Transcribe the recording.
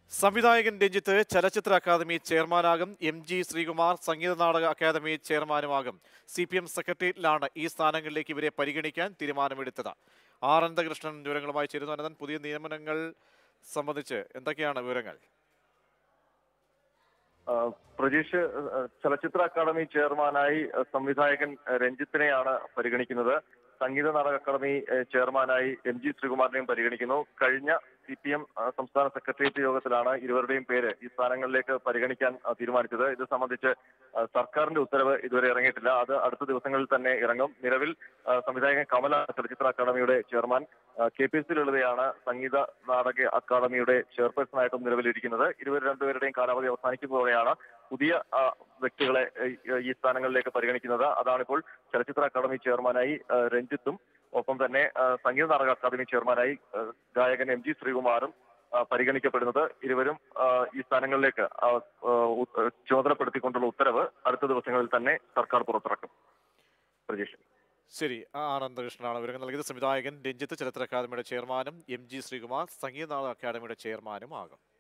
സംവിധായകൻ രഞ്ജിത്ത് ചലച്ചിത്ര അക്കാദമി ചെയർമാനാകും എം ജി ശ്രീകുമാർ സംഗീത നാടക അക്കാദമി ചെയർമാനുമാകും സി പി എം സെക്രട്ടേറിയറ്റിലാണ് ഈ സ്ഥാനങ്ങളിലേക്ക് ഇവരെ പരിഗണിക്കാൻ തീരുമാനമെടുത്തത് ആർ അനന്തകൃഷ്ണൻ വിവരങ്ങളുമായി ചേരുന്നു അനന്തൻ പുതിയ നിയമനങ്ങൾ സംബന്ധിച്ച് എന്തൊക്കെയാണ് വിവരങ്ങൾ ആ, പ്രജീഷ് ആ, ചലച്ചിത്ര അക്കാദമി ചെയർമാനായി ആ, സംവിധായകൻ ആ, രഞ്ജിത്തിനെയാണ് പരിഗണിക്കുന്നത് സംഗീത നാടക അക്കാദമി ആ, ചെയർമാനായി എം ജി ശ്രീകുമാറിനെയും പരിഗണിക്കുന്നു കഴിഞ്ഞ സി പി എം സംസ്ഥാന സെക്രട്ടേറിയറ്റ് യോഗത്തിലാണ് ഇരുവരുടെയും പേര് ഈ സ്ഥാനങ്ങളിലേക്ക് പരിഗണിക്കാൻ ആ, തീരുമാനിച്ചത് ഇത് സംബന്ധിച്ച് ആ, സർക്കാരിന്റെ ഉത്തരവ് ഇതുവരെ ഇറങ്ങിയിട്ടില്ല അത് അടുത്ത ദിവസങ്ങളിൽ തന്നെ ഇറങ്ങും നിലവിൽ ആ, സംവിധായകൻ കമല ചലച്ചിത്ര അക്കാദമിയുടെ ചെയർമാൻ ആ, കെ പി എസ് ലളിതയാണ് സംഗീത നാടക അക്കാദമിയുടെ ചെയർപേഴ്സണായിട്ടും നിലവിലിരിക്കുന്നത് ഇരുവർ രണ്ടുപേരുടെയും കാലാവധി അവസാനിക്കുമ്പോഴാണ് പുതിയ ആ, വ്യക്തികളെ ഈ- ഈ സ്ഥാനങ്ങളിലേക്ക് പരിഗണിക്കുന്നത് അതാണിപ്പോൾ ചലച്ചിത്ര അക്കാദമി ചെയർമാനായി ആ, രഞ്ജിത്തും ഒപ്പം തന്നെ ആ, സംഗീത നാടക അക്കാദമി ചെയർമാനായി ആ, ഗായകൻ എം ജി ശ്രീകുമാറും ആ, പരിഗണിക്കപ്പെടുന്നത് ഇരുവരും ആ, ഈ സ്ഥാനങ്ങളിലേക്ക് ആ, ആ, ഉ- ചുമതലപ്പെടുത്തിക്കൊണ്ടുള്ള ഉത്തരവ് അടുത്ത ദിവസങ്ങളിൽ തന്നെ സർക്കാർ പുറത്തിറക്കും പ്രജീഷ് ശരി ആർ അനന്തകൃഷ്ണനാണ് വിവരങ്ങൾ നൽകിയത് സംവിധായകൻ രഞ്ജിത്ത് ചലച്ചിത്ര അക്കാദമിയുടെ ചെയർമാനും എം ജി ശ്രീകുമാർ സംഗീത നാടക അക്കാദമിയുടെ ചെയർമാനും ആകും